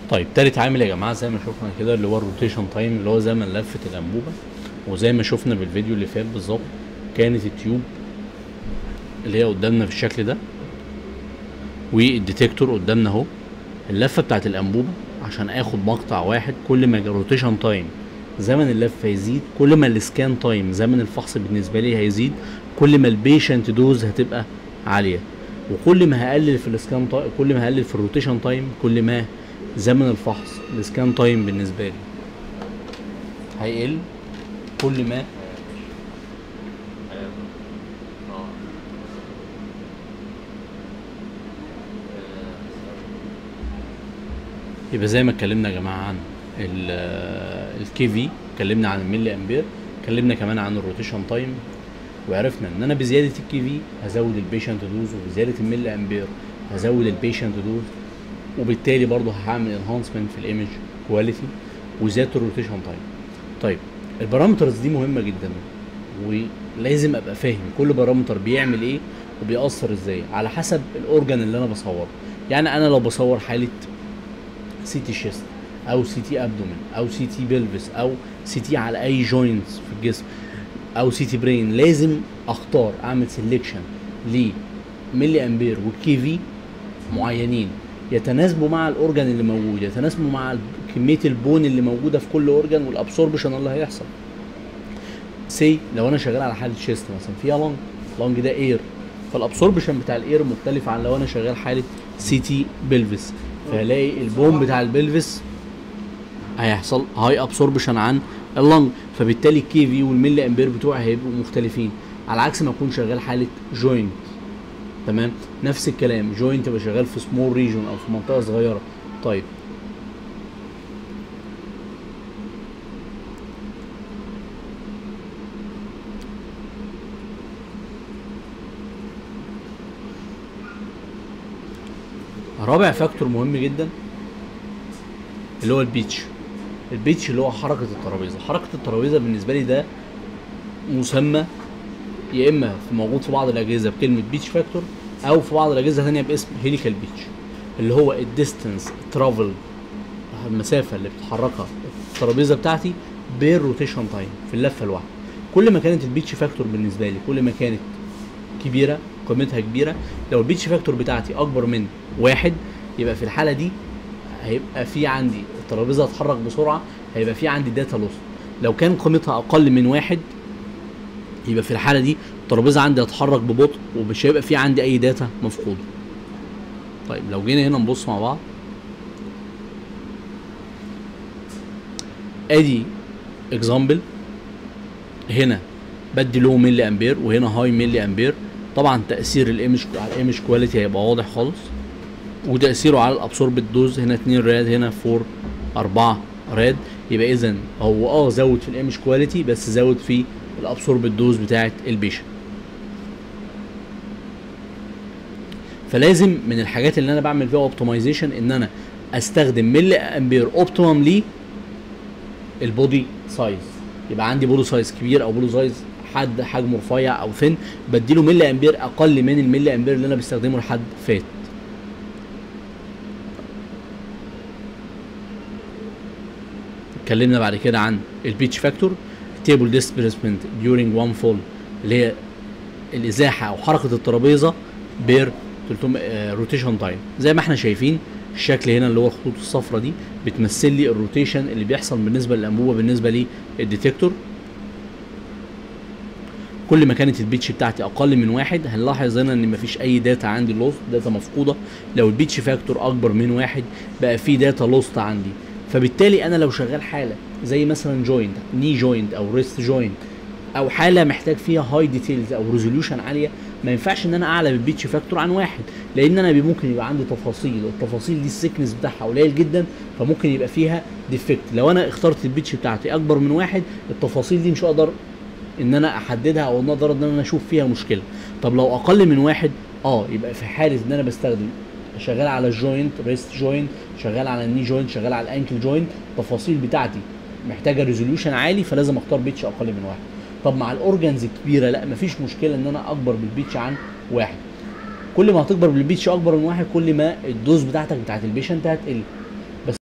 طيب تالت عامل يا جماعه زي ما شفنا كده اللي هو الروتيشن تايم اللي هو زمن لفه الانبوبه وزي ما شفنا بالفيديو اللي فات بالظبط كانت التيوب اللي هي قدامنا بالشكل ده والديتكتور قدامنا اهو اللفه بتاعت الانبوبه عشان اخد مقطع واحد كل ما الروتيشن تايم زمن اللفه يزيد كل ما السكان تايم زمن الفحص بالنسبه لي هيزيد كل ما البيشنت دوز هتبقى عاليه وكل ما هقلل في السكان تايم كل ما هقلل في الروتيشن تايم كل ما زمن الفحص السكان تايم بالنسبه لي هيقل كل ما يبقى زي ما اتكلمنا يا جماعه عن الكي في اتكلمنا عن الملي امبير اتكلمنا كمان عن الروتيشن تايم وعرفنا ان انا بزياده الكي في هزود البيشنت دوز وبزياده الملي امبير هزود البيشنت دوز وبالتالي برضه هعمل انهانسمنت في الايمج كواليتي وزياده الروتيشن تايم طيب البارامترز دي مهمه جدا ولازم ابقى فاهم كل بارامتر بيعمل ايه وبيأثر ازاي على حسب الاورجن اللي انا بصوره يعني انا لو بصور حاله سي تي شيست او سي تي ابدومين او سي تي بلفس او سي تي على اي جوينتس في الجسم او سي تي برين لازم اختار اعمل سيلكشن لملي امبير والكي في معينين يتناسبوا مع الاورجن اللي موجود يتناسبوا مع كميه البون اللي موجوده في كل اورجن والابسوربشن اللي هيحصل سي لو انا شغال على حاله شيست مثلا فيها لونج لونج ده اير فالابسوربشن بتاع الاير مختلف عن لو انا شغال حاله سي تي بلفس فهلاقي البوم بتاع البلفس هيحصل هاي ابسوربشن عن اللنج فبالتالي الكي في والملي امبير بتوعي هيبقوا مختلفين على عكس ما اكون شغال حاله جوينت تمام نفس الكلام جوينت يبقى شغال في سمول ريجون او في منطقه صغيره طيب رابع فاكتور مهم جدا اللي هو البيتش البيتش اللي هو حركه الترابيزه حركه الترابيزه بالنسبه لي ده مسمى يا اما في موجود في بعض الاجهزه بكلمه بيتش فاكتور او في بعض الاجهزه ثانيه باسم هيليكال بيتش اللي هو الديستنس ترافل المسافه اللي بتحركها الترابيزه بتاعتي بالروتيشن تايم في اللفه الواحده كل ما كانت البيتش فاكتور بالنسبه لي كل ما كانت كبيره قيمتها كبيره لو البيتش فاكتور بتاعتي اكبر من واحد يبقى في الحاله دي هيبقى في عندي الترابيزه هتتحرك بسرعه هيبقى في عندي داتا لوس لو كان قيمتها اقل من واحد يبقى في الحاله دي الترابيزه عندي هتتحرك ببطء ومش هيبقى في عندي اي داتا مفقوده طيب لو جينا هنا نبص مع بعض ادي اكزامبل هنا بدي لو ملي امبير وهنا هاي ملي امبير طبعا تاثير الايمج على الايمج كواليتي هيبقى واضح خالص وتاثيره على الابسوربت دوز هنا 2 راد هنا 4 4 راد يبقى اذا هو اه زود في الايمج كواليتي بس زود في الابسوربت دوز بتاعه البيشنت فلازم من الحاجات اللي انا بعمل فيها اوبتمايزيشن ان انا استخدم ملي امبير اوبتيمم ليه البودي سايز يبقى عندي بودي سايز كبير او بودي سايز حد حجمه رفيع او ثن بديله ملي امبير اقل من الملي امبير اللي انا بستخدمه لحد فات اتكلمنا بعد كده عن البيتش فاكتور تيبل ديسبيسمنت ديورينج وان فول اللي هي الازاحه او حركه الترابيزه بير 300 روتيشن تايم زي ما احنا شايفين الشكل هنا اللي هو الخطوط الصفراء دي بتمثل لي الروتيشن اللي بيحصل بالنسبه للانبوبه بالنسبه للديتكتور كل ما كانت البيتش بتاعتي اقل من واحد هنلاحظ هنا ان مفيش اي داتا عندي لوست داتا مفقوده لو البيتش فاكتور اكبر من واحد بقى في داتا لوست عندي فبالتالي انا لو شغال حاله زي مثلا جوينت ني جوينت او ريست جوينت او حاله محتاج فيها هاي ديتيلز او ريزوليوشن عاليه ما ينفعش ان انا اعلى بالبيتش فاكتور عن واحد لان انا ممكن يبقى عندي تفاصيل التفاصيل دي السكنس بتاعها قليل جدا فممكن يبقى فيها ديفكت لو انا اخترت البيتش بتاعتي اكبر من واحد التفاصيل دي مش هقدر ان انا احددها او ان اقدر ان انا اشوف فيها مشكله طب لو اقل من واحد اه يبقى في حاله ان انا بستخدم شغال على الجوينت ريست جوينت شغال على الني جوينت شغال على الانكل جوينت التفاصيل بتاعتي محتاجه ريزوليوشن عالي فلازم اختار بيتش اقل من واحد طب مع الاورجنز الكبيره لا مفيش مشكله ان انا اكبر بالبيتش عن واحد كل ما هتكبر بالبيتش اكبر من واحد كل ما الدوز بتاعتك بتاعت البيشنت هتقل